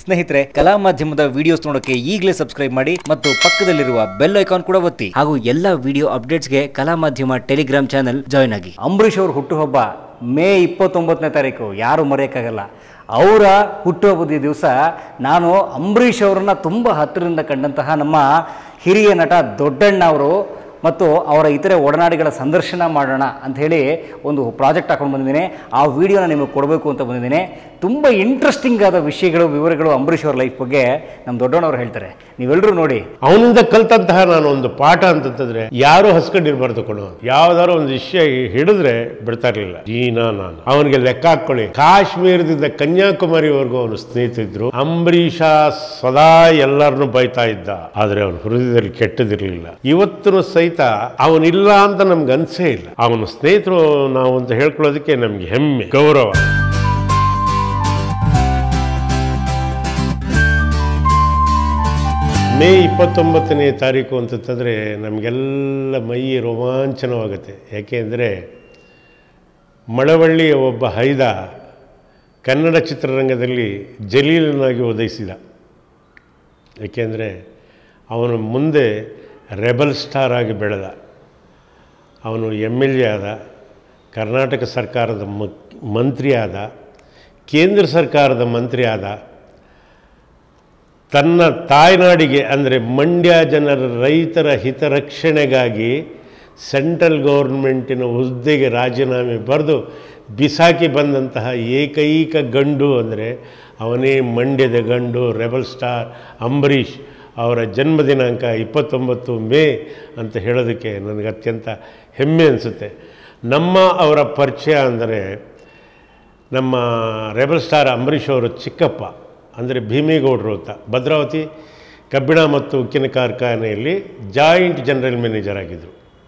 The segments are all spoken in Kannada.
ಸ್ನೇಹಿತರೆ ಕಲಾ ಮಾಧ್ಯಮದ ವಿಡಿಯೋಸ್ ನೋಡೋಕೆ ಈಗಲೇ ಸಬ್ಸ್ಕ್ರೈಬ್ ಮಾಡಿ ಮತ್ತು ಪಕ್ಕದಲ್ಲಿರುವ ಬೆಲ್ ಐಕಾನ್ ಕೂಡ ಒತ್ತಿ ಹಾಗೂ ಎಲ್ಲ ವಿಡಿಯೋ ಅಪ್ಡೇಟ್ಸ್ಗೆ ಕಲಾ ಮಾಧ್ಯಮ ಟೆಲಿಗ್ರಾಮ್ ಚಾನೆಲ್ ಜಾಯ್ನ್ ಆಗಿ ಅಂಬರೀಷ್ ಅವ್ರ ಹುಟ್ಟುಹಬ್ಬ ಮೇ ಇಪ್ಪತ್ತೊಂಬತ್ತನೇ ತಾರೀಕು ಯಾರು ಮರೆಯೋಕ್ಕಾಗಲ್ಲ ಅವರ ಹುಟ್ಟುಹಬ್ಬದ ದಿವಸ ನಾನು ಅಂಬರೀಷ್ ಅವರನ್ನ ತುಂಬ ಹತ್ತಿರದಿಂದ ಕಂಡಂತಹ ನಮ್ಮ ಹಿರಿಯ ನಟ ದೊಡ್ಡಣ್ಣ ಅವರು ಮತ್ತು ಅವರ ಇತರೆ ಒಡನಾಡಿಗಳ ಸಂದರ್ಶನ ಮಾಡೋಣ ಅಂತ ಹೇಳಿ ಒಂದು ಪ್ರಾಜೆಕ್ಟ್ ಹಾಕೊಂಡು ಬಂದಿದ್ದೀನಿ ಆ ವಿಡಿಯೋನ ನಿಮಗೆ ಕೊಡಬೇಕು ಅಂತ ಬಂದಿದ್ದೀನಿ ತುಂಬ ಇಂಟ್ರೆಸ್ಟಿಂಗ್ ಆದ ವಿಷಯಗಳು ವಿವರಗಳು ಅಂಬರೀಷ್ ಅವ್ರ ಲೈಫ್ ಬಗ್ಗೆ ನಮ್ಮ ದೊಡ್ಡಣ್ಣವ್ರು ಹೇಳ್ತಾರೆ ನೀವೆಲ್ಲರೂ ನೋಡಿ ಅವನಿಂದ ಕಲ್ತಂತಹ ನಾನು ಒಂದು ಪಾಠ ಅಂತಂತಂದ್ರೆ ಯಾರು ಹಸ್ಕೊಂಡಿರ್ಬಾರ್ದು ಕೊಡು ಯಾವ್ದಾದ್ರು ಒಂದು ವಿಷಯ ಹಿಡಿದ್ರೆ ಬಿಡ್ತಾ ಇರ್ಲಿಲ್ಲ ಜೀನಾ ನಾನು ಅವನಿಗೆ ಲೆಕ್ಕ ಹಾಕೊಳ್ಳಿ ಕಾಶ್ಮೀರದಿಂದ ಕನ್ಯಾಕುಮಾರಿವರೆಗೂ ಅವನು ಸ್ನೇಹಿತರಿದ್ರು ಅಂಬರೀಷ ಸದಾ ಎಲ್ಲರನ್ನು ಬೈತಾ ಇದ್ದ ಆದ್ರೆ ಅವನ ಹೃದಯದಲ್ಲಿ ಕೆಟ್ಟದಿರ್ಲಿಲ್ಲ ಇವತ್ತು ಸಹಿತ ಅವನಿಲ್ಲ ಅಂತ ನಮ್ಗೆ ಅನ್ಸೇ ಇಲ್ಲ ಅವನ ಸ್ನೇಹಿತರು ನಾವು ಅಂತ ಹೇಳ್ಕೊಳ್ಳೋದಕ್ಕೆ ನಮ್ಗೆ ಹೆಮ್ಮೆ ಗೌರವ ಮೇ ಇಪ್ಪತ್ತೊಂಬತ್ತನೇ ತಾರೀಕು ಅಂತಂತಂದರೆ ನಮಗೆಲ್ಲ ಮೈ ರೋಮಾಂಚನವಾಗುತ್ತೆ ಯಾಕೆಂದರೆ ಮಳವಳ್ಳಿಯ ಒಬ್ಬ ಹೈದ ಕನ್ನಡ ಚಿತ್ರರಂಗದಲ್ಲಿ ಜಲೀಲನಾಗಿ ಉದಯಿಸಿದ ಏಕೆಂದರೆ ಅವನು ಮುಂದೆ ರೆಬಲ್ ಸ್ಟಾರ್ ಆಗಿ ಬೆಳೆದ ಅವನು ಎಮ್ ಎಲ್ ಎ ಆದ ಕರ್ನಾಟಕ ಸರ್ಕಾರದ ಮುಕ್ ಮಂತ್ರಿ ಆದ ಕೇಂದ್ರ ಸರ್ಕಾರದ ಮಂತ್ರಿ ಆದ ತನ್ನ ತಾಯ್ನಾಡಿಗೆ ಅಂದರೆ ಮಂಡ್ಯ ಜನರ ರೈತರ ಹಿತರಕ್ಷಣೆಗಾಗಿ ಸೆಂಟ್ರಲ್ ಗೌರ್ಮೆಂಟಿನ ಹುದ್ದೆಗೆ ರಾಜೀನಾಮೆ ಬರೆದು ಬಿಸಾಕಿ ಬಂದಂತಹ ಏಕೈಕ ಗಂಡು ಅಂದರೆ ಅವನೇ ಮಂಡ್ಯದ ಗಂಡು ರೆಬಲ್ ಸ್ಟಾರ್ ಅಂಬರೀಷ್ ಅವರ ಜನ್ಮ ದಿನಾಂಕ ಇಪ್ಪತ್ತೊಂಬತ್ತು ಮೇ ಅಂತ ಹೇಳೋದಕ್ಕೆ ನನಗೆ ಅತ್ಯಂತ ಹೆಮ್ಮೆ ಅನಿಸುತ್ತೆ ನಮ್ಮ ಅವರ ಪರಿಚಯ ಅಂದರೆ ನಮ್ಮ ರೆಬಲ್ ಸ್ಟಾರ್ ಅಂಬರೀಷ್ ಅವರು ಚಿಕ್ಕಪ್ಪ ಅಂದರೆ ಭೀಮೇಗೌಡರು ಅಂತ ಭದ್ರಾವತಿ ಕಬ್ಬಿಣ ಮತ್ತು ಉಕ್ಕಿನ ಕಾರ್ಖಾನೆಯಲ್ಲಿ ಜಾಯಿಂಟ್ ಜನರಲ್ ಮ್ಯಾನೇಜರ್ ಆಗಿದ್ದರು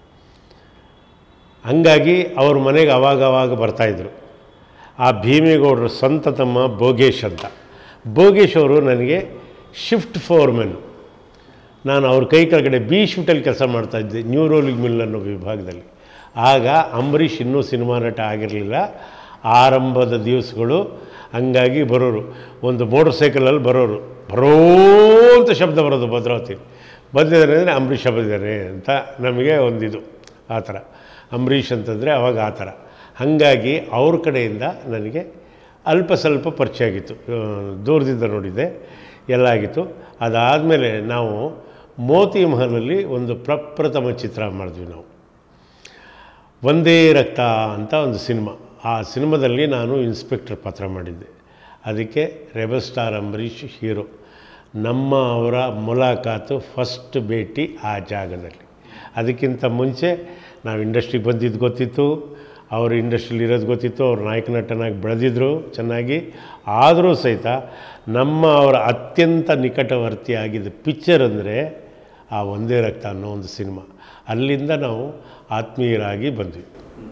ಹಂಗಾಗಿ ಅವ್ರ ಮನೆಗೆ ಅವಾಗ ಅವಾಗ ಬರ್ತಾಯಿದ್ರು ಆ ಭೀಮೇಗೌಡರ ಸ್ವಂತ ತಮ್ಮ ಭೋಗೇಶ್ ಅಂತ ಭೋಗೇಶ್ ಅವರು ನನಗೆ ಶಿಫ್ಟ್ ಫೋರ್ಮೆನ್ ನಾನು ಅವ್ರ ಕೈ ಕೆಳಗಡೆ ಬಿ ಶಿಫ್ಟಲ್ಲಿ ಕೆಲಸ ಮಾಡ್ತಾಯಿದ್ದೆ ನ್ಯೂ ರೋಲಿಂಗ್ ಮಿಲ್ ಅನ್ನೋ ವಿಭಾಗದಲ್ಲಿ ಆಗ ಅಂಬರೀಷ್ ಇನ್ನೂ ಸಿನಿಮಾ ನಟ ಆಗಿರಲಿಲ್ಲ ಆರಂಭದ ದಿವಸಗಳು ಹಂಗಾಗಿ ಬರೋರು ಒಂದು ಮೋಟರ್ ಸೈಕಲಲ್ಲಿ ಬರೋರು ಬರೋ ಅಂತ ಶಬ್ದ ಬರೋದು ಭದ್ರಾವತಿ ಬಂದಿದ್ದಾರೆ ಅಂದರೆ ಅಂಬರೀಷ್ ಬಂದಿದ್ದಾರೆ ಅಂತ ನಮಗೆ ಒಂದಿದು ಆ ಥರ ಅಂಬರೀಷ್ ಅಂತಂದರೆ ಅವಾಗ ಆ ಥರ ಹಾಗಾಗಿ ಅವ್ರ ಕಡೆಯಿಂದ ನನಗೆ ಅಲ್ಪ ಸ್ವಲ್ಪ ಪರಿಚಯ ಆಗಿತ್ತು ಆ, ದೂರದಿಂದ ನೋಡಿದ್ದೆ ಎಲ್ಲ ಆಗಿತ್ತು ಅದಾದಮೇಲೆ ನಾವು ಮೋತಿ ಮಹಲಲ್ಲಿ ಒಂದು ಪ್ರಪ್ರಥಮ ಚಿತ್ರ ಮಾಡಿದ್ವಿ ನಾವು ಒಂದೇ ರಕ್ತ ಅಂತ ಒಂದು ಸಿನಿಮಾ ಆ ಸಿನಿಮಾದಲ್ಲಿ ನಾನು ಇನ್ಸ್ಪೆಕ್ಟರ್ ಪಾತ್ರ ಮಾಡಿದ್ದೆ ಅದಕ್ಕೆ ರೆಬಲ್ ಸ್ಟಾರ್ ಅಂಬರೀಷ್ ಹೀರೋ ನಮ್ಮ ಅವರ ಮುಲಾಕಾತು ಫಸ್ಟ್ ಭೇಟಿ ಆ ಜಾಗದಲ್ಲಿ ಅದಕ್ಕಿಂತ ಮುಂಚೆ ನಾವು ಇಂಡಸ್ಟ್ರಿಗೆ ಬಂದಿದ್ದು ಗೊತ್ತಿತ್ತು ಅವರು ಇಂಡಸ್ಟ್ರಿಲಿ ಇರೋದು ಗೊತ್ತಿತ್ತು ಅವ್ರು ನಾಯಕ ನಟನಾಗಿ ಬೆಳೆದಿದ್ರು ಚೆನ್ನಾಗಿ ಆದರೂ ಸಹಿತ ನಮ್ಮ ಅವರ ಅತ್ಯಂತ ನಿಕಟವರ್ತಿ ಆಗಿದ್ದ ಪಿಕ್ಚರ್ ಅಂದರೆ ಆ ಒಂದೇ ರಕ್ತ ಅನ್ನೋ ಒಂದು ಸಿನಿಮಾ ಅಲ್ಲಿಂದ ನಾವು ಆತ್ಮೀಯರಾಗಿ ಬಂದ್ವಿ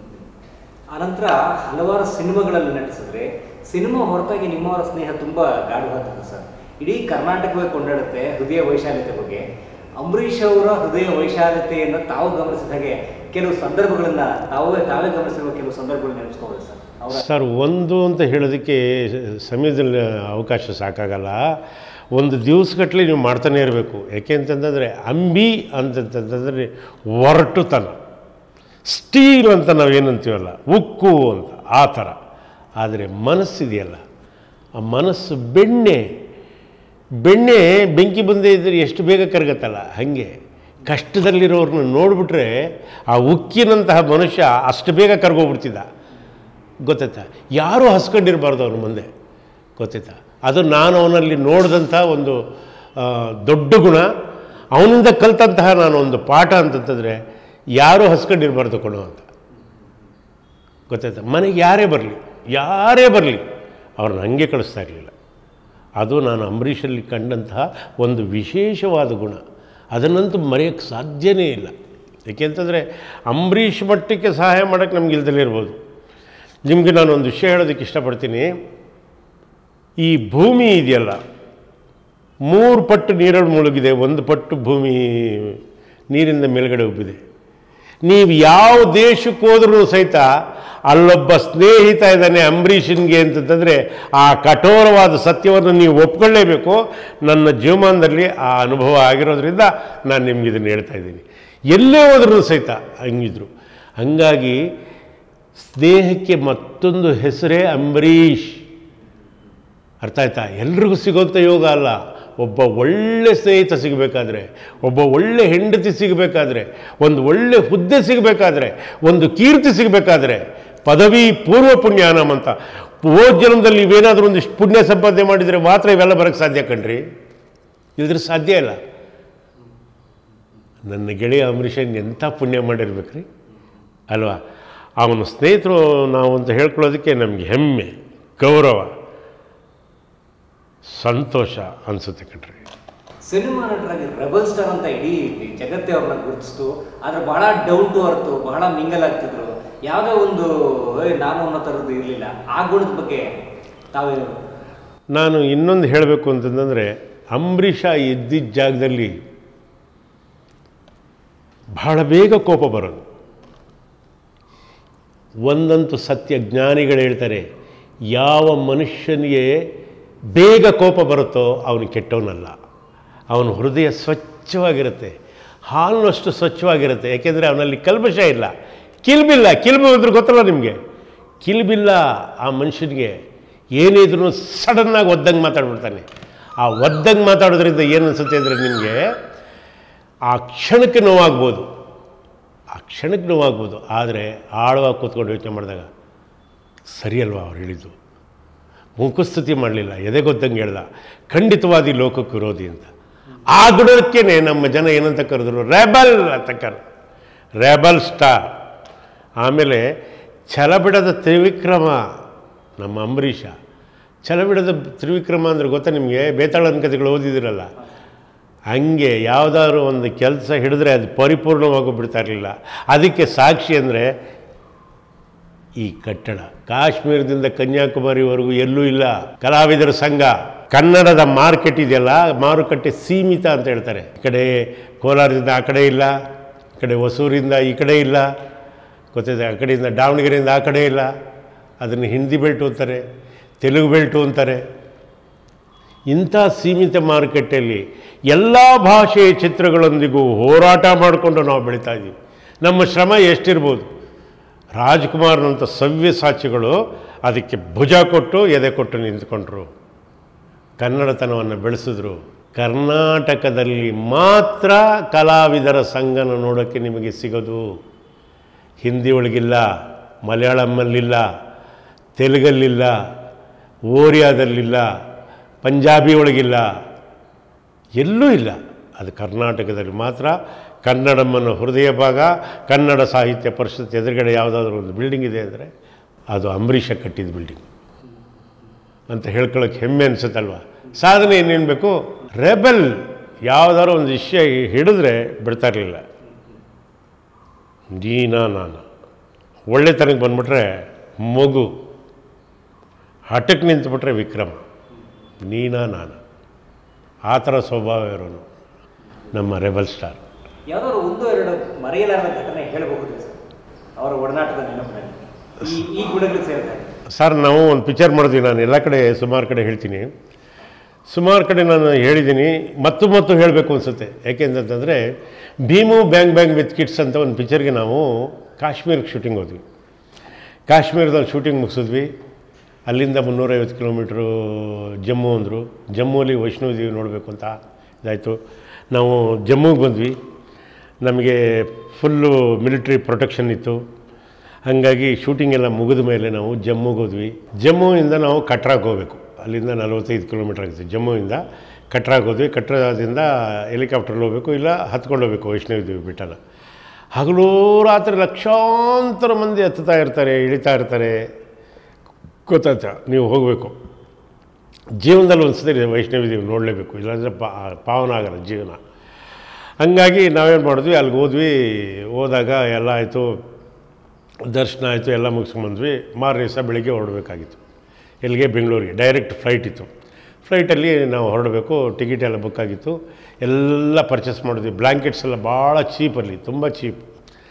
ಆನಂತರ ಹಲವಾರು ಸಿನಿಮಾಗಳಲ್ಲಿ ನಟಿಸಿದ್ರೆ ಸಿನಿಮಾ ಹೊರತಾಗಿ ನಿಮ್ಮವರ ಸ್ನೇಹ ತುಂಬ ಗಾಢವಾದದ್ದು ಸರ್ ಇಡೀ ಕರ್ನಾಟಕವೇ ಕೊಂಡಾಡುತ್ತೆ ಹೃದಯ ವೈಶಾಲ್ಯತೆ ಬಗ್ಗೆ ಅಂಬರೀಷ್ ಅವರ ಹೃದಯ ವೈಶಾಲ್ಯತೆಯನ್ನು ತಾವು ಗಮನಿಸಿದ ಹಾಗೆ ಕೆಲವು ಸಂದರ್ಭಗಳನ್ನ ತಾವೇ ತಾವೇ ಗಮನಿಸಿರುವ ಕೆಲವು ಸಂದರ್ಭಗಳು ನೆನೆಸ್ಕೋಬೋದು ಸರ್ ಅವರ ಸರ್ ಒಂದು ಅಂತ ಹೇಳೋದಕ್ಕೆ ಸಮಯದಲ್ಲಿ ಅವಕಾಶ ಸಾಕಾಗಲ್ಲ ಒಂದು ದಿವಸಗಟ್ಟಲೆ ನೀವು ಮಾಡ್ತಾನೆ ಇರಬೇಕು ಯಾಕೆ ಅಂತಂತಂದರೆ ಅಂಬಿ ಅಂತಂತಂದರೆ ಒರಟುತನ ಸ್ಟೀಲ್ ಅಂತ ನಾವೇನಂತೀವಲ್ಲ ಉಕ್ಕು ಅಂತ ಆ ಥರ ಆದರೆ ಮನಸ್ಸಿದೆಯಲ್ಲ ಆ ಮನಸ್ಸು ಬೆಣ್ಣೆ ಬೆಣ್ಣೆ ಬೆಂಕಿ ಬಂದೇ ಇದ್ದರೆ ಎಷ್ಟು ಬೇಗ ಕರಗತ್ತಲ್ಲ ಹಾಗೆ ಕಷ್ಟದಲ್ಲಿರೋರನ್ನ ನೋಡಿಬಿಟ್ರೆ ಆ ಉಕ್ಕಿನಂತಹ ಮನುಷ್ಯ ಅಷ್ಟು ಬೇಗ ಕರ್ಗೋಗ್ಬಿಡ್ತಿದ್ದ ಗೊತ್ತಾಯ್ತಾ ಯಾರೂ ಹಸ್ಕೊಂಡಿರಬಾರ್ದು ಅವನ ಮುಂದೆ ಗೊತ್ತಾಯ್ತಾ ಅದು ನಾನು ಅವನಲ್ಲಿ ನೋಡಿದಂಥ ಒಂದು ಆ, ದೊಡ್ಡ ಗುಣ ಅವನಿಂದ ಕಲ್ತಂತಹ ನಾನು ಒಂದು ಪಾಠ ಅಂತಂತಂದರೆ ಯಾರೂ ಹಸ್ಕೊಂಡಿರಬಾರ್ದು ಕೊಡೋ ಅಂತ ಗೊತ್ತಾಯ್ತಾ ಮನೆಗೆ ಯಾರೇ ಬರಲಿ ಯಾರೇ ಬರಲಿ ಅವ್ರನ್ನ ಹಂಗೆ ಕಳಿಸ್ತಾ ಇರಲಿಲ್ಲ ಅದು ನಾನು ಅಂಬರೀಷಲ್ಲಿ ಕಂಡಂತಹ ಒಂದು ವಿಶೇಷವಾದ ಗುಣ ಅದನ್ನಂತೂ ಮರೆಯೋಕ್ಕೆ ಸಾಧ್ಯನೇ ಇಲ್ಲ ಏಕೆಂತಂದರೆ ಅಂಬರೀಷ್ ಮಟ್ಟಕ್ಕೆ ಸಹಾಯ ಮಾಡೋಕ್ಕೆ ನಮ್ಗೆ ಇಲ್ದಲೇ ಇರ್ಬೋದು ನಿಮಗೆ ನಾನು ಒಂದು ವಿಷಯ ಹೇಳೋದಕ್ಕೆ ಇಷ್ಟಪಡ್ತೀನಿ ಈ ಭೂಮಿ ಇದೆಯಲ್ಲ ಮೂರು ಪಟ್ಟು ನೀರಲ್ಲಿ ಮುಳುಗಿದೆ ಒಂದು ಪಟ್ಟು ಭೂಮಿ ನೀರಿಂದ ಮೇಲ್ಗಡೆ ಉಬ್ಬಿದೆ ನೀವು ಯಾವ ದೇಶಕ್ಕೆ ಹೋದ್ರೂ ಸಹಿತ ಅಲ್ಲೊಬ್ಬ ಸ್ನೇಹಿತ ಇದ್ದಾನೆ ಅಂಬರೀಷನ್ಗೆ ಅಂತಂತಂದರೆ ಆ ಕಠೋರವಾದ ಸತ್ಯವನ್ನು ನೀವು ಒಪ್ಕೊಳ್ಳೇಬೇಕು ನನ್ನ ಜೀವಮಾನದಲ್ಲಿ ಆ ಅನುಭವ ಆಗಿರೋದ್ರಿಂದ ನಾನು ನಿಮ್ಗೆ ಇದನ್ನು ಹೇಳ್ತಾ ಇದ್ದೀನಿ ಎಲ್ಲೇ ಹೋದ್ರೂ ಸಹಿತ ಹಂಗಿದ್ರು ಹಂಗಾಗಿ ಸ್ನೇಹಕ್ಕೆ ಮತ್ತೊಂದು ಹೆಸರೇ ಅಂಬರೀಷ್ ಅರ್ಥ ಆಯ್ತಾ ಎಲ್ರಿಗೂ ಸಿಗೋಂಥ ಯೋಗ ಅಲ್ಲ ಒಬ್ಬ ಒಳ್ಳೆ ಸ್ನೇಹಿತ ಸಿಗಬೇಕಾದ್ರೆ ಒಬ್ಬ ಒಳ್ಳೆ ಹೆಂಡತಿ ಸಿಗಬೇಕಾದ್ರೆ ಒಂದು ಒಳ್ಳೆ ಹುದ್ದೆ ಸಿಗಬೇಕಾದ್ರೆ ಒಂದು ಕೀರ್ತಿ ಸಿಗಬೇಕಾದ್ರೆ ಪದವಿ ಪೂರ್ವ ಪುಣ್ಯಾನಂ ಅಂತ ಹೋದ ಜನ್ಮದಲ್ಲಿ ನೀವೇನಾದರೂ ಒಂದಿಷ್ಟು ಪುಣ್ಯ ಸಂಪಾದನೆ ಮಾಡಿದರೆ ಮಾತ್ರ ಇವೆಲ್ಲ ಬರೋಕ್ಕೆ ಸಾಧ್ಯ ಕಣ್ರಿ ಇಲ್ದ್ರೆ ಸಾಧ್ಯ ಇಲ್ಲ ನನ್ನ ಗೆಳೆಯ ಅಂಬರೀಷನ್ ಎಂಥ ಪುಣ್ಯ ಮಾಡಿರ್ಬೇಕ್ರಿ ಅಲ್ವಾ ಅವನ ಸ್ನೇಹಿತರು ನಾವು ಅಂತ ಹೇಳ್ಕೊಳ್ಳೋದಕ್ಕೆ ನಮಗೆ ಹೆಮ್ಮೆ ಗೌರವ ಸಂತೋಷ ಅನಿಸುತ್ತೆ ಕಣ್ರಿ ಸಿನಿಮಾ ನಟರಾಗಿ ರೆಬಲ್ ಸ್ಟಾರ್ ಅಂತ ಇಡೀ ಜಗತ್ತೇ ಅವ್ರನ್ನ ಗುರುತಿಸ್ತು ಆದ್ರೆ ಬಹಳ ಡೌನ್ ಟು ಅರ್ತ್ ಬಹಳ ಮಿಂಗಲ್ ಆಗ್ತಿದ್ರು ಯಾವುದೋ ಒಂದು "ಏ, ನಾನು ಅನ್ನೋ ಥರದ್ದು ಇರಲಿಲ್ಲ ಆ ಗುಣದ ಬಗ್ಗೆ ತಾವೇ ನಾನು ಇನ್ನೊಂದು ಹೇಳಬೇಕು ಅಂತಂದರೆ ಅಂಬರೀಷ ಇದ್ದಿದ್ದ ಜಾಗದಲ್ಲಿ ಬಹಳ ಬೇಗ ಕೋಪ ಬರೋದು ಒಂದಂತೂ ಸತ್ಯ ಜ್ಞಾನಿಗಳು ಹೇಳ್ತಾರೆ ಯಾವ ಮನುಷ್ಯನಿಗೆ ಬೇಗ ಕೋಪ ಬರುತ್ತೋ ಅವನು ಕೆಟ್ಟವನಲ್ಲ ಅವನ ಹೃದಯ ಸ್ವಚ್ಛವಾಗಿರುತ್ತೆ ಹಾಲಿನಷ್ಟು ಸ್ವಚ್ಛವಾಗಿರುತ್ತೆ ಯಾಕೆಂದರೆ ಅವನಲ್ಲಿ ಕಲ್ಮಶ ಇಲ್ಲ ಕಿಲ್ಬಿಲ್ಲ ಕಿಲ್ಬು ಅಂದ್ರೆ ಗೊತ್ತಲ್ಲ ನಿಮಗೆ ಕಿಲ್ಬಿಲ್ಲ ಆ ಮನುಷ್ಯನಿಗೆ ಏನಿದ್ರು ಸಡನ್ನಾಗಿ ಒದ್ದಂಗೆ ಮಾತಾಡ್ಬಿಡ್ತಾನೆ ಆ ಒದ್ದಂಗೆ ಮಾತಾಡೋದ್ರಿಂದ ಏನು ಅನಿಸುತ್ತೆ ಅಂದರೆ ನಿಮಗೆ ಆ ಕ್ಷಣಕ್ಕೆ ನೋವಾಗ್ಬೋದು ಆ ಕ್ಷಣಕ್ಕೆ ನೋವಾಗ್ಬೋದು ಆದರೆ ಆಳವಾಗಿ ಕೂತ್ಕೊಂಡು ಯೋಚನೆ ಮಾಡಿದಾಗ ಸರಿಯಲ್ವಾ ಅವ್ರು ಹೇಳಿದ್ದು ಮುಖಸ್ತುತಿ ಮಾಡಲಿಲ್ಲ ಎದೆಗೊದ್ದಂಗೆ ಹೇಳ್ದ ಖಂಡಿತವಾದಿ ಲೋಕಕ್ಕೆ ವಿರೋಧಿ ಅಂತ ಆ ಗುಣಕ್ಕೇನೆ ನಮ್ಮ ಜನ ಏನಂತ ಕರೆದ್ರು ರೆಬಲ್ ಅಂತ ಕರ್ ರೆಬಲ್ ಸ್ಟಾರ್ ಆಮೇಲೆ ಛಲಬಿಡದ ತ್ರಿವಿಕ್ರಮ ನಮ್ಮ ಅಂಬರೀಷ ಛಲಬಿಡದ ತ್ರಿವಿಕ್ರಮ ಅಂದ್ರೆ ಗೊತ್ತಾ ನಿಮಗೆ ಬೇತಾಳನ ಕಥೆಗಳು ಓದಿದಿರಲ್ಲ ಹಂಗೆ ಯಾವುದಾದ್ರು ಒಂದು ಕೆಲಸ ಹಿಡಿದ್ರೆ ಅದು ಪರಿಪೂರ್ಣವಾಗೋಗ್ಬಿಡ್ತಾ ಇರಲಿಲ್ಲ ಅದಕ್ಕೆ ಸಾಕ್ಷಿ ಅಂದರೆ ಈ ಕಟ್ಟಡ ಕಾಶ್ಮೀರದಿಂದ ಕನ್ಯಾಕುಮಾರಿವರೆಗೂ ಎಲ್ಲೂ ಇಲ್ಲ ಕಲಾವಿದರ ಸಂಘ ಕನ್ನಡದ ಮಾರ್ಕೆಟ್ ಇದೆಯಲ್ಲ ಮಾರುಕಟ್ಟೆ ಸೀಮಿತ ಅಂತ ಹೇಳ್ತಾರೆ ಈ ಕಡೆ ಕೋಲಾರದಿಂದ ಆ ಕಡೆ ಇಲ್ಲ ಈ ಕಡೆ ಹೊಸೂರಿಂದ ಈ ಕಡೆ ಇಲ್ಲ ಗೊತ್ತಿದೆ ಆ ಕಡೆಯಿಂದ ದಾವಣಗೆರೆಯಿಂದ ಆ ಕಡೆ ಇಲ್ಲ ಅದನ್ನು ಹಿಂದಿ ಬೆಲ್ಟು ಅಂತಾರೆ ತೆಲುಗು ಬೆಲ್ಟು ಅಂತಾರೆ ಇಂಥ ಸೀಮಿತ ಮಾರುಕಟ್ಟೆಯಲ್ಲಿ ಎಲ್ಲ ಭಾಷೆಯ ಚಿತ್ರಗಳೊಂದಿಗೂ ಹೋರಾಟ ಮಾಡಿಕೊಂಡು ನಾವು ಬೆಳೀತಾ ಇದ್ದೀವಿ ನಮ್ಮ ಶ್ರಮ ಎಷ್ಟಿರ್ಬೋದು ರಾಜ್ಕುಮಾರ್ನಂಥ ಸವ್ಯಸಾಚಿಗಳು ಅದಕ್ಕೆ ಭುಜ ಕೊಟ್ಟು ಎದೆ ಕೊಟ್ಟು ನಿಂತ್ಕೊಂಡ್ರು ಕನ್ನಡತನವನ್ನು ಬೆಳೆಸಿದ್ರು ಕರ್ನಾಟಕದಲ್ಲಿ ಮಾತ್ರ ಕಲಾವಿದರ ಸಂಘನ ನೋಡೋಕ್ಕೆ ನಿಮಗೆ ಸಿಗೋದು ಹಿಂದಿ ಒಳಗಿಲ್ಲ ಮಲಯಾಳಮ್ಮಲ್ಲಿಲ್ಲ ತೆಲುಗಲ್ಲಿಲ್ಲ ಓರಿಯಾದಲ್ಲಿಲ್ಲ ಪಂಜಾಬಿ ಒಳಗಿಲ್ಲ ಎಲ್ಲೂ ಇಲ್ಲ ಅದು ಕರ್ನಾಟಕದಲ್ಲಿ ಮಾತ್ರ ಕನ್ನಡಮ್ಮನ ಹೃದಯ ಭಾಗ ಕನ್ನಡ ಸಾಹಿತ್ಯ ಪರಿಷತ್ ಎದುರುಗಡೆ ಯಾವುದಾದ್ರೂ ಒಂದು ಬಿಲ್ಡಿಂಗ್ ಇದೆ ಅಂದರೆ ಅದು ಅಂಬರೀಷ ಕಟ್ಟಿದ ಬಿಲ್ಡಿಂಗ್ ಅಂತ ಹೇಳ್ಕೊಳ್ಳೋಕೆ ಹೆಮ್ಮೆ ಅನಿಸುತ್ತಲ್ವ ಸಾಧನೆ ಏನೇನು ಬೇಕು ರೆಬೆಲ್ ಯಾವುದಾದ್ರು ಒಂದು ವಿಷಯ ಹಿಡಿದ್ರೆ ಬಿಡ್ತಾ ಇರಲಿಲ್ಲ ನೀನಾ ನಾನು ಒಳ್ಳೆತನಕ್ಕೆ ಬಂದ್ಬಿಟ್ರೆ ಮಗು ಹಠಕ್ಕೆ ನಿಂತುಬಿಟ್ರೆ ವಿಕ್ರಮ ನೀನಾ ನಾನು ಆ ಥರ ಸ್ವಭಾವ ಇರೋನು ನಮ್ಮ ರೆಬಲ್ ಸ್ಟಾರ್ ಯಾವ್ದಾದ್ರು ಒಂದು ಎರಡು ಮರೆಯಲಾರದ ಘಟನೆ ಹೇಳಬಹುದು ಸರ್ ಅವರ ಒಡನಾಟದ ನೆನಪಿನಲ್ಲಿ ಈ ಈ ಗುಣಗಳಿಗೆ ಸೇರಿದಾಗ ಸರ್ ನಾವು ಒಂದು ಪಿಕ್ಚರ್ ಮಾಡಿದ್ವಿ ನಾನು ಎಲ್ಲ ಕಡೆ ಸುಮಾರು ಕಡೆ ಹೇಳ್ತೀನಿ ಸುಮಾರು ಕಡೆ ನಾನು ಹೇಳಿದ್ದೀನಿ ಮತ್ತು ಮತ್ತು ಹೇಳಬೇಕು ಅನಿಸುತ್ತೆ ಯಾಕೆಂತಂದರೆ Bheemu bang bang with kids ಅಂತ ಒಂದು ಪಿಕ್ಚರ್ಗೆ ನಾವು ಕಾಶ್ಮೀರಕ್ಕೆ ಶೂಟಿಂಗ್ ಹೋದ್ವಿ ಕಾಶ್ಮೀರದಲ್ಲಿ ಶೂಟಿಂಗ್ ಮುಗಿಸಿದ್ವಿ ಅಲ್ಲಿಂದ ಮುನ್ನೂರೈವತ್ತು ಕಿಲೋಮೀಟ್ರು ಜಮ್ಮು ಅಂದರು ಜಮ್ಮುವಲ್ಲಿ ವೈಷ್ಣೋದೇವಿ ನೋಡಬೇಕು ಅಂತ ಇದಾಯಿತು ನಾವು ಜಮ್ಮುಗೆ ಬಂದ್ವಿ ನಮಗೆ ಫುಲ್ಲು ಮಿಲಿಟ್ರಿ ಪ್ರೊಟೆಕ್ಷನ್ ಇತ್ತು ಹಾಗಾಗಿ ಶೂಟಿಂಗ್ ಎಲ್ಲ ಮುಗಿದ ಮೇಲೆ ನಾವು ಜಮ್ಮುಗೆ ಹೋದ್ವಿ ಜಮ್ಮುವಿಂದ ನಾವು ಕಟ್ರಾಗೆ ಹೋಗಬೇಕು ಅಲ್ಲಿಂದ ನಲವತ್ತೈದು ಕಿಲೋಮೀಟ್ರ್ ಆಗುತ್ತೆ ಜಮ್ಮುವಿಂದ ಕಟ್ರಾಗೆ ಹೋದ್ವಿ ಕಟ್ರಾದಿಂದ ಹೆಲಿಕಾಪ್ಟ್ರಲ್ಲಿ ಹೋಗಬೇಕು ಇಲ್ಲ ಹತ್ಕೊಂಡು ಹೋಗಬೇಕು ವೈಷ್ಣವಿ ಬೆಟ್ಟನ ಹಗಲು ರಾತ್ರಿ ಲಕ್ಷಾಂತರ ಮಂದಿ ಹತ್ತುತ್ತಾ ಇರ್ತಾರೆ ಇಳಿತಾ ಇರ್ತಾರೆ ಗೊತ್ತಾಯ್ತಾ ನೀವು ಹೋಗಬೇಕು ಜೀವನದಲ್ಲಿ ಒಂದು ಸತಿ ವೈಷ್ಣವಿ ದೇವಿ ನೋಡಲೇಬೇಕು ಇಲ್ಲಾಂದರೆ ಪಾ ಪಾವನ ಆಗಲ್ಲ ಜೀವನ ಹಂಗಾಗಿ ನಾವೇನು ಮಾಡಿದ್ವಿ ಅಲ್ಲಿಗೆ ಹೋದ್ವಿ ಹೋದಾಗ ಎಲ್ಲ ಆಯಿತು ದರ್ಶನ ಆಯಿತು ಎಲ್ಲ ಮುಗಿಸ್ಕೊಂಬಂದ್ವಿ ಮಾರನೇ ದಿವಸ ಬೆಳಿಗ್ಗೆ ಹೊರಡಬೇಕಾಗಿತ್ತು ಎಲ್ಲಿಗೆ ಬೆಂಗಳೂರಿಗೆ ಡೈರೆಕ್ಟ್ ಫ್ಲೈಟ್ ಇತ್ತು ಫ್ಲೈಟಲ್ಲಿ ನಾವು ಹೊರಡಬೇಕು ಟಿಕೆಟ್ ಎಲ್ಲ ಬುಕ್ ಆಗಿತ್ತು ಎಲ್ಲ ಪರ್ಚೇಸ್ ಮಾಡಿದ್ವಿ ಬ್ಲ್ಯಾಂಕೆಟ್ಸ್ ಎಲ್ಲ ಭಾಳ ಚೀಪಲ್ಲಿ ತುಂಬ ಚೀಪ್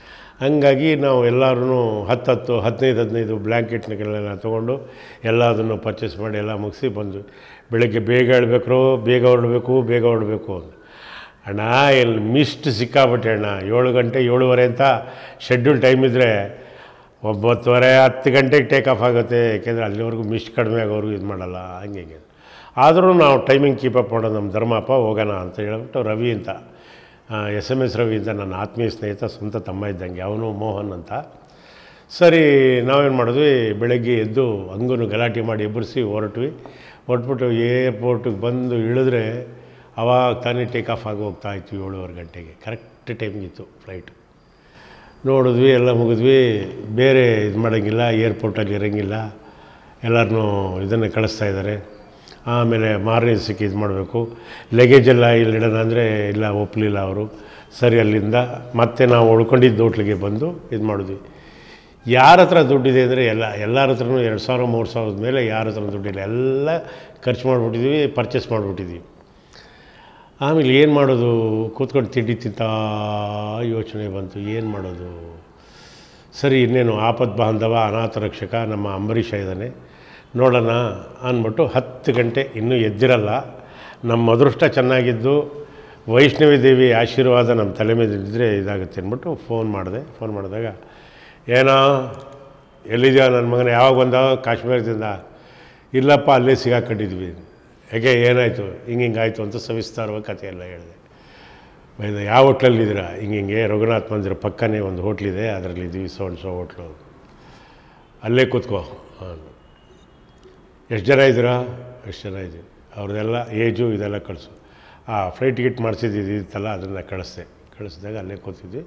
ಹಾಗಾಗಿ ನಾವು ಎಲ್ಲರೂ ಹತ್ತತ್ತು ಹದಿನೈದು ಹದಿನೈದು ಬ್ಲ್ಯಾಂಕೆಟ್ನೆಲ್ಲ ತೊಗೊಂಡು ಎಲ್ಲ ಅದನ್ನು ಪರ್ಚೇಸ್ ಮಾಡಿ ಎಲ್ಲ ಮುಗಿಸಿ ಬಂದ್ವಿ ಬೆಳಗ್ಗೆ ಬೇಗ ಹೇಳ್ಬೇಕ್ರು ಬೇಗ ಹೊರಡಬೇಕು ಬೇಗ ಹೊರಡಬೇಕು ಅಂತ ಅಣ್ಣ ಇಲ್ಲಿ ಮಿಸ್ಟ್ ಸಿಕ್ಕಾಬಿಟ್ಟೆ ಅಣ್ಣ ಏಳು ಗಂಟೆ ಏಳುವರೆ ಅಂತ ಶೆಡ್ಯೂಲ್ ಟೈಮ್ ಇದ್ದರೆ ಒಂಬತ್ತುವರೆ ಹತ್ತು ಗಂಟೆಗೆ ಟೇಕ್ ಆಫ್ ಆಗುತ್ತೆ ಯಾಕೆಂದರೆ ಅಲ್ಲಿವರೆಗೂ ಮಿಸ್ಟ್ ಕಡಿಮೆ ಆಗೋವರೆಗೂ ಇದು ಮಾಡಲ್ಲ ಹಂಗೆ ಹಿಂಗೆ ಆದರೂ ನಾವು ಟೈಮಿಂಗ್ ಕೀಪಪ್ ಮಾಡೋದು ನಮ್ಮ ಧರ್ಮಪ್ಪ ಹೋಗೋಣ ಅಂತ ಹೇಳ್ಬಿಟ್ಟು ರವಿ ಅಂತ ಎಸ್ ಎಮ್ ಎಸ್ ರವಿ ಅಂತ ನನ್ನ ಆತ್ಮೀಯ ಸ್ನೇಹಿತ ಸ್ವಂತ ತಮ್ಮ ಇದ್ದಂಗೆ ಅವನು ಮೋಹನ್ ಅಂತ ಸರಿ ನಾವೇನು ಮಾಡಿದ್ವಿ ಬೆಳಗ್ಗೆ ಎದ್ದು ಹಂಗೂ ಗಲಾಟೆ ಮಾಡಿ ಎಬ್ಬರಿಸಿ ಹೊರಟ್ವಿ ಹೊರಟ್ಬಿಟ್ಟು ಏರ್ಪೋರ್ಟಿಗೆ ಬಂದು ಇಳಿದ್ರೆ ಅವಾಗ ತಾನೇ ಟೇಕ್ ಆಫ್ ಆಗಿ ಹೋಗ್ತಾ ಇತ್ತು ಏಳುವರೆ ಗಂಟೆಗೆ ಕರೆಕ್ಟ್ ಟೈಮ್ಗಿತ್ತು ಫ್ಲೈಟು ನೋಡಿದ್ವಿ ಎಲ್ಲ ಮುಗಿದ್ವಿ ಬೇರೆ ಇದು ಮಾಡೋಂಗಿಲ್ಲ ಏರ್ಪೋರ್ಟಲ್ಲಿ ಇರೋಂಗಿಲ್ಲ ಎಲ್ಲರನ್ನೂ ಇದನ್ನು ಕಳಿಸ್ತಾ ಇದ್ದಾರೆ ಆಮೇಲೆ ಮಾರನೇ ದಿವಸಕ್ಕೆ ಇದು ಮಾಡಬೇಕು ಲಗೇಜ್ ಎಲ್ಲ ಇಲ್ಲಿ ಇಡೋಣ ಅಂದರೆ ಇಲ್ಲ ಒಪ್ಪಲಿಲ್ಲ ಅವರು ಸರಿ ಅಲ್ಲಿಂದ ಮತ್ತೆ ನಾವು ಉಳ್ಕೊಂಡಿದ್ದ ಹೋಟ್ಲಿಗೆ ಬಂದು ಇದು ಮಾಡಿದ್ವಿ ಯಾರ ಹತ್ರ ದುಡ್ಡಿದೆ ಅಂದರೆ ಎಲ್ಲ ಎಲ್ಲರ ಹತ್ರನೂ ಎರಡು ಸಾವಿರ ಮೂರು ಸಾವಿರದ ಮೇಲೆ ಯಾರ ಹತ್ರ ದುಡ್ಡಿಲ್ಲ ಎಲ್ಲ ಖರ್ಚು ಮಾಡಿಬಿಟ್ಟಿದ್ವಿ ಪರ್ಚೇಸ್ ಮಾಡಿಬಿಟ್ಟಿದ್ವಿ ಆಮೇಲೆ ಏನು ಮಾಡೋದು ಕೂತ್ಕೊಂಡು ತಿಂಡಿ ತಿಂತಾ ಯೋಚನೆ ಬಂತು ಏನು ಮಾಡೋದು ಸರಿ ಇನ್ನೇನು ಆಪದ್ ಬಾಂಧವ ಅನಾಥ ರಕ್ಷಕ ನಮ್ಮ ಅಂಬರೀಷ ಇದ್ದಾನೆ ನೋಡೋಣ ಅಂದ್ಬಿಟ್ಟು ಹತ್ತು ಗಂಟೆ ಇನ್ನೂ ಎದ್ದಿರಲ್ಲ ನಮ್ಮ ಅದೃಷ್ಟ ಚೆನ್ನಾಗಿದ್ದು ವೈಷ್ಣವಿ ದೇವಿ ಆಶೀರ್ವಾದ ನಮ್ಮ ತಲೆ ಮೇಲೆ ಇದ್ದರೆ ಇದಾಗುತ್ತೆ ಅಂದ್ಬಿಟ್ಟು ಫೋನ್ ಮಾಡಿದೆ ಫೋನ್ ಮಾಡಿದಾಗ ಏನೋ ಎಲ್ಲಿದೆಯಾ ನನ್ನ ಮಗನ ಯಾವಾಗ ಬಂದ ಕಾಶ್ಮೀರದಿಂದ ಇಲ್ಲಪ್ಪ ಅಲ್ಲೇ ಸಿಗಾಕೊಂಡಿದ್ವಿ ಯಾಕೆ ಏನಾಯಿತು ಹಿಂಗೆ ಹಿಂಗಾಯಿತು ಅಂತ ಸವಿಸ್ತಾರವಾಗಿ ಕಥೆ ಎಲ್ಲ ಹೇಳಿದೆ ಇದು ಯಾವ ಹೋಟ್ಲಲ್ಲಿದ್ದೀರಾ ಹಿಂಗೆ ಹಿಂಗೆ ರಘುನಾಥ್ ಮಂದಿರ ಪಕ್ಕನೇ ಒಂದು ಹೋಟ್ಲಿದೆ ಅದರಲ್ಲಿ ಇದ್ದೀವಿ ಸೊ ಅಂಡ್ ಸೊ ಹೋಟ್ಲು ಅಲ್ಲೇ ಕೂತ್ಕೋ ಅಂದ್ರು. ಎಷ್ಟು ಜನ ಇದ್ದೀರಾ ಎಷ್ಟು ಜನ ಇದ್ದೀವಿ ಅವ್ರದ್ದೆಲ್ಲ ಏಜು ಇದೆಲ್ಲ ಕಳಿಸು ಆ ಫ್ಲೈಟ್ ಟಿಕೆಟ್ ಮಾಡಿಸಿದ್ದು ಇತ್ತಲ್ಲ ಅದನ್ನು ಕಳಿಸ್ದೆ ಕಳಿಸಿದಾಗ ಅಲ್ಲೇ ಕೂತಿದ್ವಿ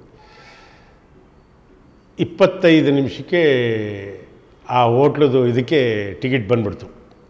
ಇಪ್ಪತ್ತೈದು ನಿಮಿಷಕ್ಕೆ ಆ ಹೋಟ್ಲದು ಇದಕ್ಕೆ ಟಿಕೆಟ್ ಬಂದ್ಬಿಡ್ತು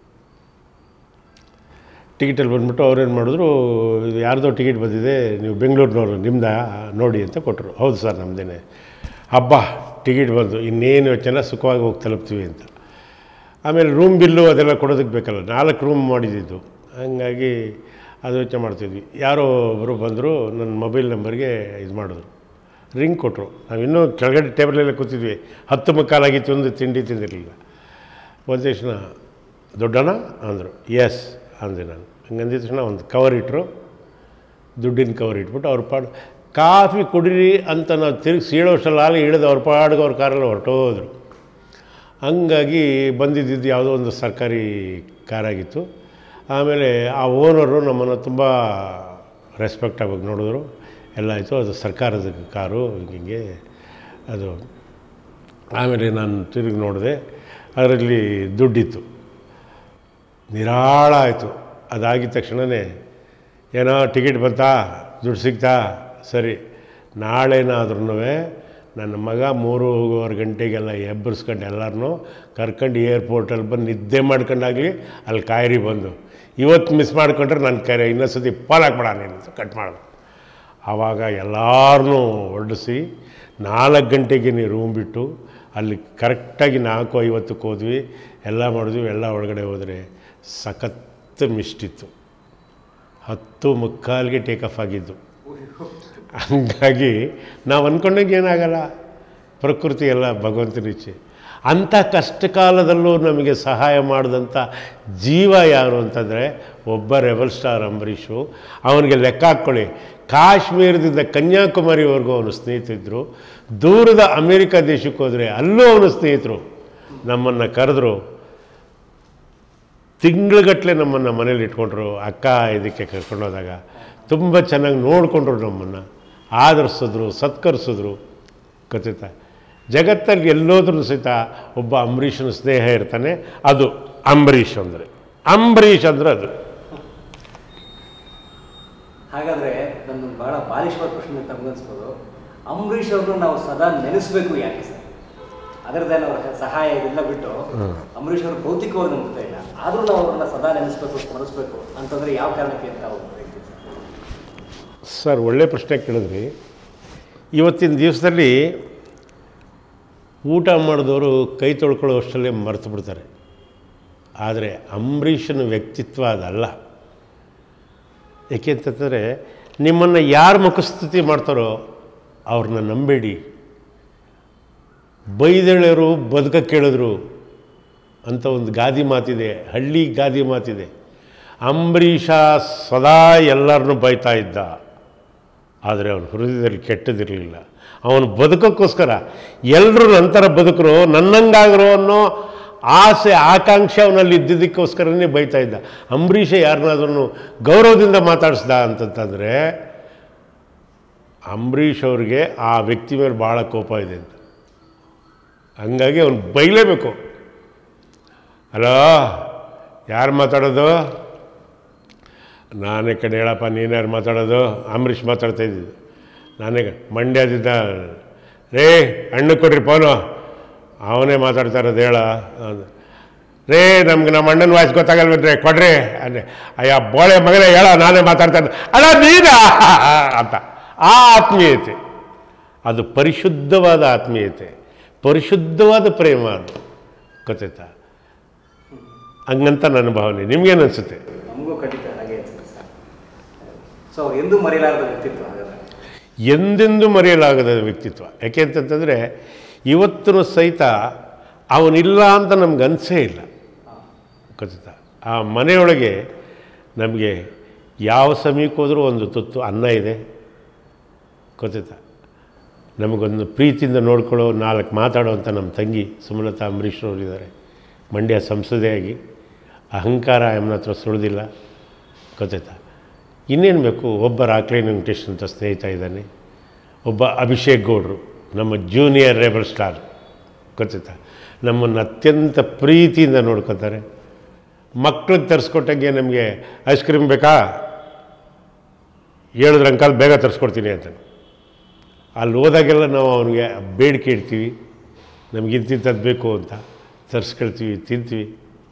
ಟಿಕೆಟಲ್ಲಿ ಬಂದ್ಬಿಟ್ಟು ಅವ್ರೇನು ಮಾಡಿದ್ರು ಇದು ಯಾರ್ದೋ ಟಿಕೆಟ್ ಬಂದಿದೆ ನೀವು ಬೆಂಗಳೂರಿನವ್ರು ನಿಮ್ದ ನೋಡಿ ಅಂತ ಕೊಟ್ಟರು ಹೌದು ಸರ್ ನಮ್ಮದೇನೆ ಹಬ್ಬ ಟಿಕೆಟ್ ಬಂತು ಇನ್ನೇನು ಯೋಚನೆ ಸುಖವಾಗಿ ಹೋಗಿ ತಲುಪ್ತೀವಿ ಅಂತ ಆಮೇಲೆ ರೂಮ್ ಬಿಲ್ಲು ಅದೆಲ್ಲ ಕೊಡೋದಕ್ಕೆ ಬೇಕಲ್ಲ ನಾಲ್ಕು ರೂಮ್ ಮಾಡಿದ್ದು ಹಂಗಾಗಿ ಅದು ಯೋಚನೆ ಮಾಡ್ತಿದ್ವಿ ಯಾರೋ ಒಬ್ಬರು ಬಂದರು ನನ್ನ ಮೊಬೈಲ್ ನಂಬರ್ಗೆ ಇದು ಮಾಡಿದ್ರು ರಿಂಗ್ ಕೊಟ್ಟರು ನಾವು ಇನ್ನೂ ಕೆಳಗಡೆ ಟೇಬಲಲ್ಲೇ ಕೂತಿದ್ವಿ ಹತ್ತು ಮುಕ್ಕಾಲಾಗಿತ್ತು ಒಂದು ತಿಂಡಿ ತಿಂದಿರಲಿಲ್ಲ ಒಂದು ತಕ್ಷಣ ದೊಡ್ಡಣ್ಣ ಅಂದರು ಎಸ್ ಅಂದೆ ನಾನು ಹಂಗಂದಿದ ತಕ್ಷಣ ಒಂದು ಕವರ್ ಇಟ್ಟರು ದುಡ್ಡಿನ ಕವರ್ ಇಟ್ಬಿಟ್ಟು ಅವ್ರ ಪಾಡು ಕಾಫಿ ಕುಡೀರಿ ಅಂತ ನಾವು ತಿರುಗಿ ಸೀಳೋಷ್ಟಲ್ಲ ಅಲ್ಲಿ ಇಳಿದು ಅವ್ರ ಪಾಡಿಗೆ ಅವ್ರ ಕಾರಲ್ಲಿ ಹೊರಟೋದ್ರು ಹಂಗಾಗಿ ಬಂದಿದ್ದು ಯಾವುದೋ ಒಂದು ಸರ್ಕಾರಿ ಕಾರಾಗಿತ್ತು ಆಮೇಲೆ ಆ ಓನರು ನಮ್ಮನ್ನು ತುಂಬ ರೆಸ್ಪೆಕ್ಟ್ ಆಗಿ ನೋಡಿದ್ರು ಎಲ್ಲ ಆಯಿತು ಅದು ಸರ್ಕಾರದ ಕಾರು ಹಿಂಗೆ ಅದು ಆಮೇಲೆ ನಾನು ತಿರುಗಿ ನೋಡಿದೆ ಅದರಲ್ಲಿ ದುಡ್ಡಿತ್ತು ನಿರಾಳ ಆಯಿತು ಅದಾಗಿದ ತಕ್ಷಣವೇ ಏನೋ ಟಿಕೆಟ್ ಬಂತಾ ದುಡ್ಡು ಸಿಗ್ತಾ ಸರಿ ನಾಳೆನಾದ್ರೂ ನನ್ನ ಮಗ ಮೂರುವರೆ ಗಂಟೆಗೆಲ್ಲ ಎಬ್ಬರಿಸ್ಕೊಂಡು ಎಲ್ಲರನ್ನೂ ಕರ್ಕೊಂಡು ಏರ್ಪೋರ್ಟಲ್ಲಿ ಬಂದು ನಿದ್ದೆ ಮಾಡ್ಕೊಂಡಾಗಲಿ ಅಲ್ಲಿ ಕಾಯಿರಿ ಬಂದು ಇವತ್ತು ಮಿಸ್ ಮಾಡ್ಕೊಂಡ್ರೆ ನನ್ನ ಕರೆ ಇನ್ನೊಂದು ಸತಿ ಪಾಲ್ ಹಾಕ್ಬೇಡ ನೀನು ಅಂತ ಕಟ್ ಮಾಡಿದೆ ಆವಾಗ ಎಲ್ಲರನ್ನೂ ಹೊರಡಿಸಿ ನಾಲ್ಕು ಗಂಟೆಗೆ ನೀವು ರೂಮ್ ಬಿಟ್ಟು ಅಲ್ಲಿ ಕರೆಕ್ಟಾಗಿ ನಾಲ್ಕು ಐವತ್ತಕ್ಕೆ ಹೋದ್ವಿ ಎಲ್ಲ ಮಾಡಿದ್ವಿ ಎಲ್ಲ ಒಳಗಡೆ ಹೋದರೆ ಸಖತ್ ಮಿಷ್ಟಿತ್ತು ಹತ್ತು ಮುಕ್ಕಾಲಿಗೆ ಟೇಕ್ ಆಫ್ ಆಗಿದ್ದು ಹಂಗಾಗಿ ನಾವು ಅಂದ್ಕೊಂಡಂಗೆ ಏನಾಗಲ್ಲ ಪ್ರಕೃತಿ ಎಲ್ಲ ಭಗವಂತನ ಇಚ್ಛೆ ಅಂಥ ಕಷ್ಟ ಕಾಲದಲ್ಲೂ ನಮಗೆ ಸಹಾಯ ಮಾಡಿದಂಥ ಜೀವ ಯಾರು ಅಂತಂದರೆ ಒಬ್ಬ ರೆಬಲ್ ಸ್ಟಾರ್ ಅಂಬರೀಷು ಅವನಿಗೆ ಲೆಕ್ಕ ಹಾಕ್ಕೊಳ್ಳಿ ಕಾಶ್ಮೀರದಿಂದ ಕನ್ಯಾಕುಮಾರಿವರೆಗೂ ಅವನು ಸ್ನೇಹಿತರಿದ್ದರು ದೂರದ ಅಮೇರಿಕ ದೇಶಕ್ಕೆ ಹೋದರೆ ಅಲ್ಲೂ ಅವನು ಸ್ನೇಹಿತರು ನಮ್ಮನ್ನು ಕರೆದ್ರು ತಿಂಗಳುಗಟ್ಟಲೆ ನಮ್ಮನ್ನು ಮನೇಲಿ ಇಟ್ಕೊಂಡ್ರು ಅಕ್ಕ ಇದಕ್ಕೆ ಕರ್ಕೊಂಡೋದಾಗ ತುಂಬ ಚೆನ್ನಾಗಿ ನೋಡಿಕೊಂಡ್ರು ನಮ್ಮನ್ನು ಆದರಿಸಿದ್ರು ಸತ್ಕರಿಸಿದ್ರು ಗೊತ್ತಿತ್ತ ಜಗತ್ತಲ್ಲಿ ಎಲ್ಲೋದ್ರೂ ಸಹಿತ ಒಬ್ಬ ಅಂಬರೀಷನ ಸ್ನೇಹ ಇರ್ತಾನೆ ಅದು ಅಂಬರೀಷ್ ಅಂದರೆ ಅಂಬರೀಷ್ ಅಂದರೆ ಅದು ಹಾಗಾದ್ರೆ ನನ್ನ ಬಹಳ ಬಾಲಿಶವಾದ ಪ್ರಶ್ನೆ ತಮಗನ್ಸ್ಬೋದು ಅಂಬರೀಷ್ ಅವ್ರನ್ನ ನಾವು ಸದಾ ನೆನೆಸ್ಬೇಕು ಯಾಕೆ ಸರ್ ಅದರದ್ದೇನು ಅವ್ರ ಸಹಾಯ ಇದೆಲ್ಲ ಬಿಟ್ಟು ಅಂಬರೀಷ್ ಅವರು ಭೌತಿಕವಾಗಿ ನಂಬ್ತಾ ಇಲ್ಲ ಆದ್ರೂ ನಾವು ಅವ್ರನ್ನ ಸದಾ ನೆನೆಸ್ಬೇಕು ಸ್ಮರಿಸ್ಬೇಕು ಅಂತಂದ್ರೆ ಯಾವ ಕಾರಣಕ್ಕೆ ಅಂತ ಅವ್ರು ಹೇಳ್ತೀವಿ ಸರ್. ಸರ್ ಒಳ್ಳೆ ಪ್ರಶ್ನೆ ಕೇಳಿದ್ರಿ ಇವತ್ತಿನ ದಿವಸದಲ್ಲಿ ಊಟ ಮಾಡಿದವರು ಕೈ ತೊಳ್ಕೊಳ್ಳೋ ಅಷ್ಟರಲ್ಲೇ ಮರೆತು ಬಿಡ್ತಾರೆ ಆದರೆ ಅಂಬರೀಷನ ವ್ಯಕ್ತಿತ್ವ ಅದಲ್ಲ ಏಕೆಂತಂದರೆ ನಿಮ್ಮನ್ನು ಯಾರು ಮುಖಸ್ತುತಿ ಮಾಡ್ತಾರೋ ಅವ್ರನ್ನ ನಂಬೇಡಿ ಬೈದಳೆಯರು ಬದುಕ ಕೇಳಿದ್ರು ಅಂತ ಒಂದು ಗಾದಿ ಮಾತಿದೆ ಹಳ್ಳಿ ಗಾದಿ ಮಾತಿದೆ ಅಂಬರೀಷ ಸದಾ ಎಲ್ಲರನ್ನೂ ಬೈತಾ ಇದ್ದ ಆದರೆ ಅವನ ಹೃದಯದಲ್ಲಿ ಕೆಟ್ಟದಿರಲಿಲ್ಲ ಅವನು ಬದುಕೋಕ್ಕೋಸ್ಕರ ಎಲ್ಲರೂ ನಂತರ ಬದುಕರು ನನ್ನಂಗಾಗರು ಅನ್ನೋ ಆಸೆ ಆಕಾಂಕ್ಷೆ ಅವನಲ್ಲಿ ಇದ್ದಿದ್ದಕ್ಕೋಸ್ಕರನೇ ಬೈತಾ ಇದ್ದ ಅಂಬರೀಷ ಯಾರನ್ನಾದ್ರೂ ಗೌರವದಿಂದ ಮಾತಾಡಿಸ್ದ ಅಂತಂತಂದರೆ ಅಂಬರೀಷ್ ಅವ್ರಿಗೆ ಆ ವ್ಯಕ್ತಿ ಮೇಲೆ ಭಾಳ ಕೋಪ ಇದೆ ಅಂತ ಹಂಗಾಗಿ ಅವನು ಬೈಲೇಬೇಕು ಹಲೋ ಯಾರು ಮಾತಾಡೋದು ನಾನೇ ಕಡೆ ಹೇಳಪ್ಪ ನೀನ್ಯಾರು ಮಾತಾಡೋದು ಅಂಬರೀಷ್ ಮಾತಾಡ್ತಾ ಇದ್ದಿದ್ದು ನಾನೇ ಕ- ಮಂಡ್ಯದಿಂದ ರೇ ಹಣ್ಣು ಕೊಡ್ರಿ ಫೋನು ಅವನೇ ಮಾತಾಡ್ತಾ ಇರೋದು ಹೇಳ ಅಂದ. ರೇ ನಮ್ಗೆ ನಮ್ಮ ಅಣ್ಣನ ವಾಯ್ಸ್ ಗೊತ್ತಾಗಲ್ವೇನ್ರಿ ಕೊಡ್ರಿ ಅಂದೆ ಅಯ್ಯ ಬೋಳೆ ಮಗನೇ ಹೇಳ ನಾನೇ ಮಾತಾಡ್ತಾ ಇದ್ದೆ ಅಲ್ಲ ನೀನಾ ಅಂತ ಆ ಆತ್ಮೀಯತೆ ಅದು ಪರಿಶುದ್ಧವಾದ ಆತ್ಮೀಯತೆ ಪರಿಶುದ್ಧವಾದ ಪ್ರೇಮ ಅದು ಗೊತ್ತಾಯ್ತಾ ಹಂಗಂತ ನನ್ನ ಭಾವನೆ ನಿಮ್ಗೇನು ಅನಿಸುತ್ತೆ ನಮಗೂ ಖಂಡಿತ ಹಾಗೆ ಅನ್ಸುತ್ತೆ ಸರ್ ಸೊ ಅವ್ರು ಎಂದೂ ಮರೆಯಲಾರದ ವ್ಯಕ್ತಿತ್ವ ಹಾಗಾದ್ರೆ ಎಂದೆಂದೂ ಮರೆಯಲಾಗದ ವ್ಯಕ್ತಿತ್ವ ಯಾಕೆ ಅಂತಂತಂದರೆ ಇವತ್ತೂ ಸಹಿತ ಅವನಿಲ್ಲ ಅಂತ ನಮ್ಗೆ ಅನಿಸೇ ಇಲ್ಲ ಗೊತ್ತಾ ಆ ಮನೆಯೊಳಗೆ ನಮಗೆ ಯಾವ ಸಮಯಕ್ಕೆ ಹೋದರೂ ಒಂದು ತುತ್ತು ಅನ್ನ ಇದೆ ಗೊತ್ತಾಯ್ತಾ ನಮಗೊಂದು ಪ್ರೀತಿಯಿಂದ ನೋಡ್ಕೊಳ್ಳೋ ನಾಲ್ಕು ಮಾತಾಡೋವಂಥ ನಮ್ಮ ತಂಗಿ ಸುಮಲತಾ ಅಂಬರೀಷ್ರವರಿದ್ದಾರೆ ಮಂಡ್ಯ ಸಂಸದೆಯಾಗಿ ಅಹಂಕಾರ ಎಮ್ಮನ ಹತ್ರ ಸುಳಿದಿಲ್ಲ ಗೊತ್ತಾಯ್ತಾ ಇನ್ನೇನು ಬೇಕು ಒಬ್ಬ ರಾಕ್ಲೈ ವೆಂಕಟೇಶ್ ಅಂತ ಸ್ನೇಹಿತ ಇದ್ದಾನೆ ಒಬ್ಬ ಅಭಿಷೇಕ್ ಗೌಡ್ರು ನಮ್ಮ ಜೂನಿಯರ್ ರೆಬಲ್ ಸ್ಟಾರ್ ಗೊತ್ತಾಯ್ತಾ ನಮ್ಮನ್ನು ಅತ್ಯಂತ ಪ್ರೀತಿಯಿಂದ ನೋಡ್ಕೊತಾರೆ ಮಕ್ಳಿಗೆ ತರಿಸ್ಕೊಟ್ಟಂಗೆ ನಮಗೆ ಐಸ್ ಕ್ರೀಮ್ ಬೇಕಾ ಹೇಳಿದ್ರೆ ಅಂಕಲ್ ಬೇಗ ತರಿಸ್ಕೊಡ್ತೀನಿ ಅಂತ ಅಲ್ಲಿ ಹೋದಾಗೆಲ್ಲ ನಾವು ಅವನಿಗೆ ಬೇಡಿಕೆ ಇಡ್ತೀವಿ ನಮ್ಗೆ ಇಂತಿಂಥದ್ದು ಬೇಕು ಅಂತ ತರಿಸ್ಕೊಳ್ತೀವಿ ತಿಂತೀವಿ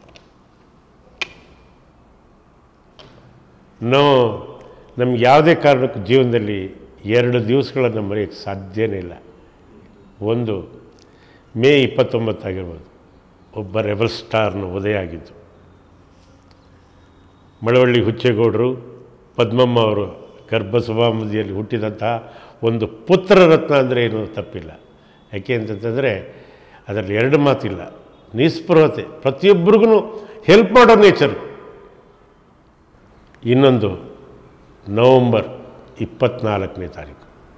ನಾವು ನಮ್ಗೆ ಯಾವುದೇ ಕಾರಣಕ್ಕೂ ಜೀವನದಲ್ಲಿ ಎರಡು ದಿವಸಗಳನ್ನು ಮರೆಯೋಕ್ಕೆ ಸಾಧ್ಯನೇ ಇಲ್ಲ ಒಂದು ಮೇ ಇಪ್ಪತ್ತೊಂಬತ್ತಾಗಿರ್ಬೋದು ಒಬ್ಬ ರೆಬಲ್ ಸ್ಟಾರ್ನ ಉದಯ ಆಗಿದ್ದು ಮಳವಳ್ಳಿ ಹುಚ್ಚೇಗೌಡರು ಪದ್ಮಮ್ಮ ಅವರು ಗರ್ಭ ಸಭಾಮದಿಯಲ್ಲಿ ಹುಟ್ಟಿದಂತಹ ಒಂದು ಪುತ್ರ ರತ್ನ ಅಂದರೆ ಏನು ತಪ್ಪಿಲ್ಲ ಯಾಕೆ ಅಂತಂತಂದರೆ ಅದರಲ್ಲಿ ಎರಡು ಮಾತಿಲ್ಲ ನಿಸ್ಪೃಹತೆ ಪ್ರತಿಯೊಬ್ಬರಿಗೂ ಹೆಲ್ಪ್ ಮಾಡೋ ನೇಚರು ಇನ್ನೊಂದು ನವಂಬರ್ ಇಪ್ಪತ್ತ್ನಾಲ್ಕನೇ ತಾರೀಕು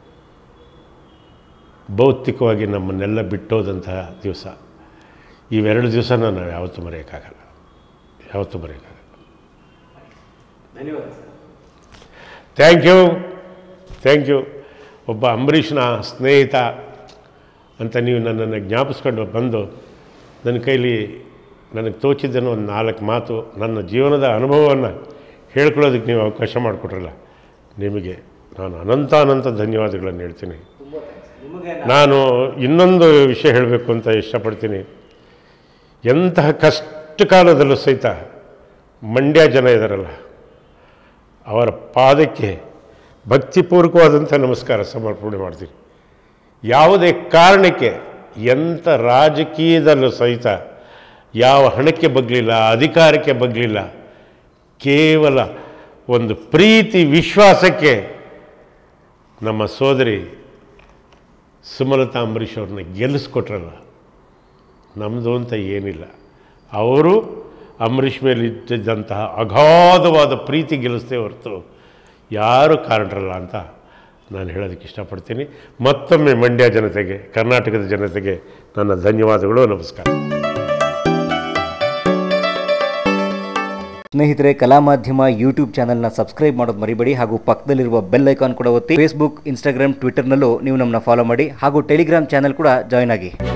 ಭೌತಿಕವಾಗಿ ನಮ್ಮನ್ನೆಲ್ಲ ಬಿಟ್ಟೋದಂತಹ ದಿವಸ ಇವೆರಡು ದಿವಸನ ನಾವು ಯಾವತ್ತೂ ಮರೆಯೋಕ್ಕಾಗಲ್ಲ ಯಾವತ್ತೂ ಮರೆಯೋಕ್ಕಾಗಲ್ಲ ಧನ್ಯವಾದ sir thank you thank you ಒಬ್ಬ ಅಂಬರೀಷ್ನ ಸ್ನೇಹಿತ ಅಂತ ನೀವು ನನ್ನನ್ನು ಜ್ಞಾಪಿಸ್ಕೊಂಡು ಬಂದು ನನ್ನ ಕೈಲಿ ನನಗೆ ತೋಚಿದ್ದನ್ನು ಒಂದು ನಾಲ್ಕು ಮಾತು ನನ್ನ ಜೀವನದ ಅನುಭವವನ್ನು ಹೇಳ್ಕೊಳ್ಳೋದಕ್ಕೆ ನೀವು ಅವಕಾಶ ಮಾಡಿಕೊಟ್ರಲ್ಲ ನಿಮಗೆ ನಾನು ಅನಂತ ಅನಂತ ಧನ್ಯವಾದಗಳನ್ನು ಹೇಳ್ತೀನಿ ತುಂಬ ಥ್ಯಾಂಕ್ಸ್ ನಿಮಗೆ ನಾನು ಇನ್ನೊಂದು ವಿಷಯ ಹೇಳಬೇಕು ಅಂತ ಇಷ್ಟಪಡ್ತೀನಿ ಎಂತಹ ಕಷ್ಟ ಕಾಲದಲ್ಲೂ ಸಹಿತ ಮಂಡ್ಯ ಜನ ಇದ್ದಾರಲ್ಲ ಅವರ ಪಾದಕ್ಕೆ ಭಕ್ತಿಪೂರ್ವಕವಾದಂಥ ನಮಸ್ಕಾರ ಸಮರ್ಪಣೆ ಮಾಡ್ತೀನಿ ಯಾವುದೇ ಕಾರಣಕ್ಕೆ ಎಂಥ ರಾಜಕೀಯದಲ್ಲೂ ಸಹಿತ ಯಾವ ಹಣಕ್ಕೆ ಬಗ್ಲಿಲ್ಲ ಅಧಿಕಾರಕ್ಕೆ ಬಗ್ಲಿಲ್ಲ ಕೇವಲ ಒಂದು ಪ್ರೀತಿ ವಿಶ್ವಾಸಕ್ಕೆ ನಮ್ಮ ಸೋದರಿ ಸುಮಲತಾ ಅಂಬರೀಷ್ ಅವ್ರನ್ನ ಗೆಲ್ಲಿಸ್ಕೊಟ್ರಲ್ಲ ನಮ್ಮದು ಅಂತ ಏನಿಲ್ಲ ಅವರು ಅಂಬರೀಷ್ ಮೇಲೆ ಇದ್ದಿದ್ದಂತಹ ಅಗಾಧವಾದ ಪ್ರೀತಿ ಗೆಲ್ಲಿಸ್ತೇ ಹೊರತು ಯಾರು ಕಾರಣರಲ್ಲ ಅಂತ ನಾನು ಹೇಳೋದಕ್ಕೆ ಇಷ್ಟಪಡ್ತೀನಿ ಮತ್ತೊಮ್ಮೆ ಮಂಡ್ಯ ಜನತೆಗೆ ಕರ್ನಾಟಕದ ಜನತೆಗೆ ನನ್ನ ಧನ್ಯವಾದಗಳು ನಮಸ್ಕಾರ ಸ್ನೇಹಿತರೆ ಕಲಾ ಮಾಧ್ಯಮ ಯೂಟ್ಯೂಬ್ ಚಾನೆಲ್ನ ಸಬ್ಸ್ಕ್ರೈಬ್ ಮಾಡೋದು ಮರಿಬೇಡಿ ಹಾಗೂ ಪಕ್ಕದಲ್ಲಿರುವ ಬೆಲ್ ಐಕಾನ್ ಕೂಡ ಒತ್ತಿ ಫೇಸ್ಬುಕ್ ಇನ್ಸ್ಟಾಗ್ರಾಮ್ ಟ್ವಿಟರ್ನಲ್ಲೂ ನೀವು ನಮ್ಮನ್ನ ಫಾಲೋ ಮಾಡಿ ಹಾಗೂ ಟೆಲಿಗ್ರಾಮ್ ಚಾನೆಲ್ ಕೂಡ ಜಾಯ್ನ್ ಆಗಿ